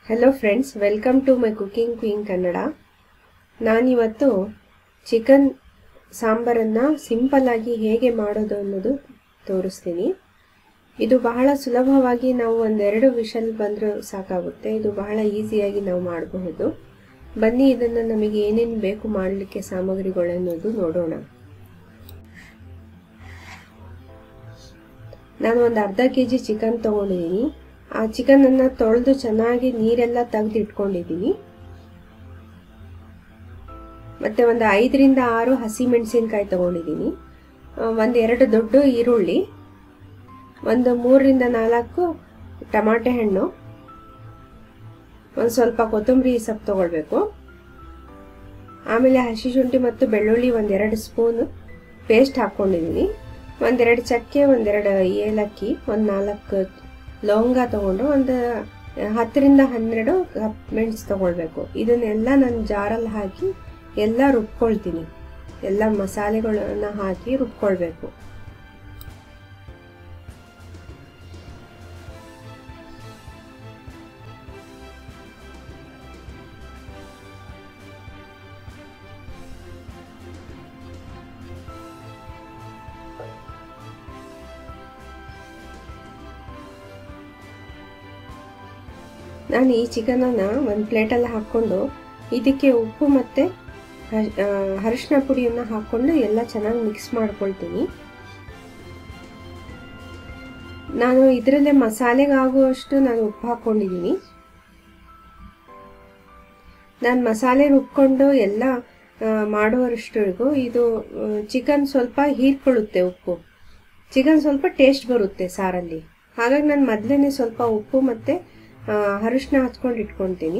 hello friends welcome to my cooking queen Kannada ನಾನಿವತ್ತು chicken ಸಾಂಬಾರನ್ನು ಸಿಂಪಲ್ಲಾಗಿ ಹೇಗೆ ಮಾಡೋದು ಅನ್ನೋದು ತೋರಿಸ್ತೀನಿ ಇದು ಬಹಳ ಸುಲಭವಾಗಿ ನಾವು ಒಂದೆರಡು ವಿಷಲ್ ಬಂದರೂ ಸಾಕಾಗುತ್ತೆ ಇದು ಬಹಳ ಈಸಿಯಾಗಿ ನಾವು ಮಾಡಬಹುದು ಬನ್ನಿ ಇದನ್ನು ನಮಗೆ ಏನೇನು ಬೇಕು ಮಾಡಲಿಕ್ಕೆ ಸಾಮಗ್ರಿಗಳು ಅನ್ನೋದು ನೋಡೋಣ ನಾನು ಒಂದು ಅರ್ಧ ಕೆ ಜಿ ಚಿಕನ್ ತೊಗೊಂಡಿದ್ದೀನಿ ಆ ಚಿಕನನ್ನು ತೊಳೆದು ಚೆನ್ನಾಗಿ ನೀರೆಲ್ಲ ತೆಗೆದು ಇಟ್ಕೊಂಡಿದ್ದೀನಿ ಮತ್ತು ಒಂದು ಐದರಿಂದ ಆರು ಹಸಿ ಮೆಣಸಿನ್ಕಾಯಿ ತೊಗೊಂಡಿದ್ದೀನಿ ಒಂದು ಎರಡು ದೊಡ್ಡ ಈರುಳ್ಳಿ ಒಂದು ಮೂರರಿಂದ ನಾಲ್ಕು ಟಮಾಟೆ ಹಣ್ಣು ಒಂದು ಸ್ವಲ್ಪ ಕೊತ್ತಂಬರಿ ಸೊಪ್ಪು ತೊಗೊಳ್ಬೇಕು ಆಮೇಲೆ ಹಸಿ ಶುಂಠಿ ಮತ್ತು ಬೆಳ್ಳುಳ್ಳಿ ಒಂದೆರಡು ಸ್ಪೂನ್ ಪೇಸ್ಟ್ ಹಾಕ್ಕೊಂಡಿದ್ದೀನಿ ಒಂದೆರಡು ಚಕ್ಕೆ ಒಂದೆರಡು ಏಲಕ್ಕಿ ಒಂದು ನಾಲ್ಕು ಲವಂಗ ತೊಗೊಂಡು ಒಂದು ಹತ್ತರಿಂದ ಹನ್ನೆರಡು ಕಪ್ ಮೆಣಸು ತೊಗೊಳ್ಬೇಕು ಇದನ್ನೆಲ್ಲ ನಾನು ಜಾರಲ್ಲಿ ಹಾಕಿ ಎಲ್ಲ ರುಬ್ಕೊಳ್ತೀನಿ ಎಲ್ಲ ಮಸಾಲೆಗಳನ್ನ ಹಾಕಿ ರುಬ್ಕೊಳ್ಬೇಕು ನಾನು ಈ ಚಿಕನನ್ನು ಒಂದು ಪ್ಲೇಟಲ್ಲಿ ಹಾಕ್ಕೊಂಡು ಇದಕ್ಕೆ ಉಪ್ಪು ಮತ್ತು ಅರಿಶಿನ ಪುಡಿಯನ್ನು ಹಾಕ್ಕೊಂಡು ಎಲ್ಲ ಚೆನ್ನಾಗಿ ಮಿಕ್ಸ್ ಮಾಡ್ಕೊಳ್ತೀನಿ ನಾನು ಇದರಲ್ಲೇ ಮಸಾಲೆಗಾಗುವಷ್ಟು ನಾನು ಉಪ್ಪು ಹಾಕ್ಕೊಂಡಿದ್ದೀನಿ ನಾನು ಮಸಾಲೆ ರುಬ್ಕೊಂಡು ಎಲ್ಲ ಮಾಡುವಷ್ಟರಿಗೂ ಇದು ಚಿಕನ್ ಸ್ವಲ್ಪ ಹೀರ್ಕೊಳ್ಳುತ್ತೆ ಉಪ್ಪು ಚಿಕನ್ ಸ್ವಲ್ಪ ಟೇಸ್ಟ್ ಬರುತ್ತೆ ಸಾರಲ್ಲಿ ಹಾಗಾಗಿ ನಾನು ಮೊದಲೇ ಸ್ವಲ್ಪ ಉಪ್ಪು ಮತ್ತು ಅರಿಶಿನ ಹಚ್ಕೊಂಡು ಇಟ್ಕೊತೀನಿ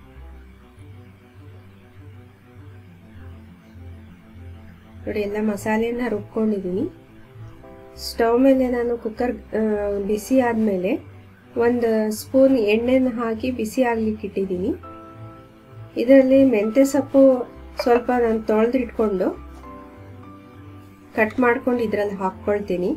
ನೋಡಿ ಎಲ್ಲ ಮಸಾಲೆನ ರುಬ್ಕೊಂಡಿದ್ದೀನಿ ಸ್ಟವ್ ಮೇಲೆ ನಾನು ಕುಕ್ಕರ್ ಬಿಸಿ ಆದಮೇಲೆ ಒಂದು ಸ್ಪೂನ್ ಎಣ್ಣೆನ ಹಾಕಿ ಬಿಸಿ ಆಗ್ಲಿಕ್ಕೆ ಇಟ್ಟಿದ್ದೀನಿ ಇದರಲ್ಲಿ ಮೆಂತ್ಯ ಸೊಪ್ಪು ಸ್ವಲ್ಪ ನಾನು ತೊಳೆದು ಇಟ್ಕೊಂಡು ಕಟ್ ಮಾಡ್ಕೊಂಡು ಇದರಲ್ಲಿ ಹಾಕ್ಕೊಳ್ತೀನಿ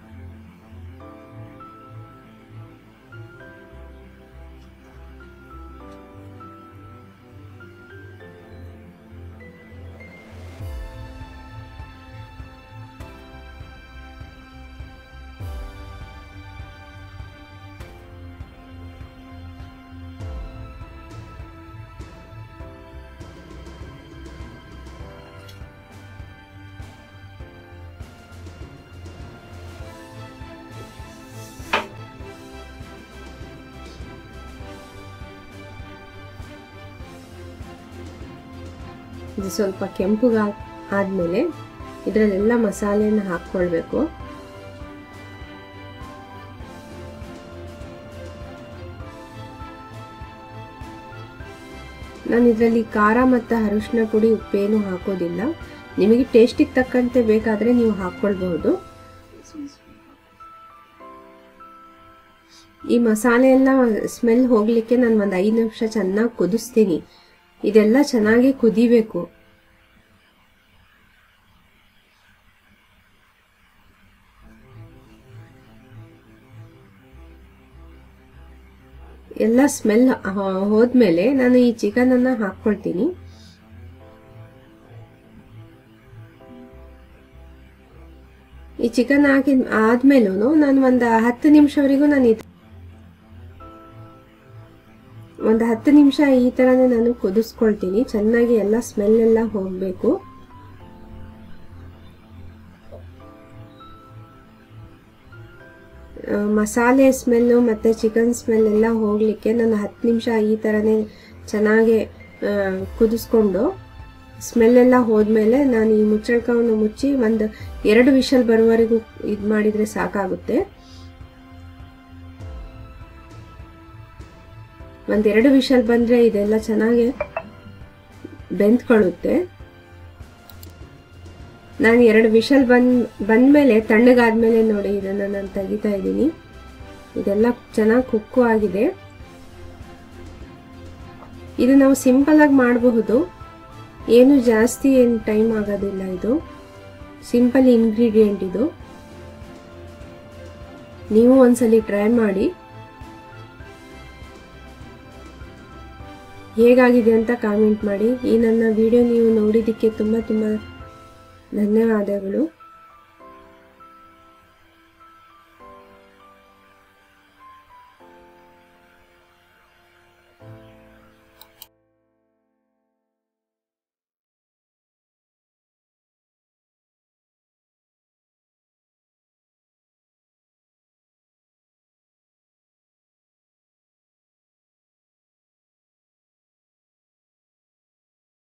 ಇದು ಸ್ವಲ್ಪ ಕೆಂಪುಗ ಆದಮೇಲೆ ಇದರಲ್ಲೆಲ್ಲ ಮಸಾಲೆನ ಹಾಕ್ಕೊಳ್ಬೇಕು ನಾನು ಇದರಲ್ಲಿ ಖಾರ ಮತ್ತು ಅರಿಶಿನ ಪುಡಿ ಉಪ್ಪೇನು ಹಾಕೋದಿಲ್ಲ ನಿಮಗೆ ಟೇಸ್ಟಿಗೆ ತಕ್ಕಂತೆ ಬೇಕಾದರೆ ನೀವು ಹಾಕ್ಕೊಳ್ಬಹುದು ಈ ಮಸಾಲೆ ಎಲ್ಲ ಸ್ಮೆಲ್ ಹೋಗಲಿಕ್ಕೆ ನಾನು ಒಂದು ಐದು ನಿಮಿಷ ಚೆನ್ನಾಗಿ ಕುದಿಸ್ತೀನಿ ಇದೆಲ್ಲ ಚೆನ್ನಾಗಿ ಕುದಿಬೇಕು ಎಲ್ಲ ಸ್ಮೆಲ್ ಹೋದ್ಮೇಲೆ ನಾನು ಈ ಚಿಕನ್ ಅನ್ನ ಹಾಕ್ಕೊಳ್ತೀನಿ ಈ ಚಿಕನ್ ಹಾಕಿ ಆದ್ಮೇಲೂ ನಾನು ಒಂದು ಹತ್ತು ನಿಮಿಷವರೆಗೂ ನಾನು ಒಂದು ಹತ್ತು ನಿಮಿಷ ಈ ಥರನೇ ನಾನು ಕುದಿಸ್ಕೊಳ್ತೀನಿ ಚೆನ್ನಾಗಿ ಎಲ್ಲ ಸ್ಮೆಲ್ ಎಲ್ಲ ಹೋಗಬೇಕು ಮಸಾಲೆ ಸ್ಮೆಲ್ಲು ಮತ್ತು ಚಿಕನ್ ಸ್ಮೆಲ್ ಎಲ್ಲ ಹೋಗಲಿಕ್ಕೆ ನಾನು ಹತ್ತು ನಿಮಿಷ ಈ ಥರನೇ ಚೆನ್ನಾಗಿ ಕುದಿಸ್ಕೊಂಡು ಸ್ಮೆಲ್ಲೆಲ್ಲ ಹೋದ್ಮೇಲೆ ನಾನು ಈ ಮುಚ್ಚಳ್ಕವನ್ನು ಮುಚ್ಚಿ ಒಂದು ಎರಡು ವಿಷಲ್ ಬರುವವರೆಗೂ ಇದು ಮಾಡಿದರೆ ಸಾಕಾಗುತ್ತೆ ಒಂದೆರಡು ವಿಷಲ್ ಬಂದರೆ ಇದೆಲ್ಲ ಚೆನ್ನಾಗಿ ಬೆಂದ್ಕೊಳ್ಳುತ್ತೆ ನಾನು ಎರಡು ವಿಷಲ್ ಬಂದ್ ಬಂದಮೇಲೆ ತಣ್ಣಗಾದ್ಮೇಲೆ ನೋಡಿ ಇದನ್ನು ನಾನು ತೆಗಿತಾ ಇದ್ದೀನಿ ಇದೆಲ್ಲ ಚೆನ್ನಾಗಿ ಕುಕ್ಕು ಆಗಿದೆ ಇದು ನಾವು ಸಿಂಪಲಾಗಿ ಮಾಡಬಹುದು ಏನು ಜಾಸ್ತಿ ಏನು ಟೈಮ್ ಆಗೋದಿಲ್ಲ ಇದು ಸಿಂಪಲ್ ಇಂಗ್ರೀಡಿಯೆಂಟ್ ಇದು ನೀವು ಒಂದ್ಸಲಿ ಟ್ರೈ ಮಾಡಿ ಹೇಗಾಗಿದೆ ಅಂತ ಕಾಮೆಂಟ್ ಮಾಡಿ ಈ ನನ್ನ ವಿಡಿಯೋ ನೀವು ನೋಡಿದ್ದಕ್ಕೆ ತುಂಬ ತುಂಬ ಧನ್ಯವಾದಗಳು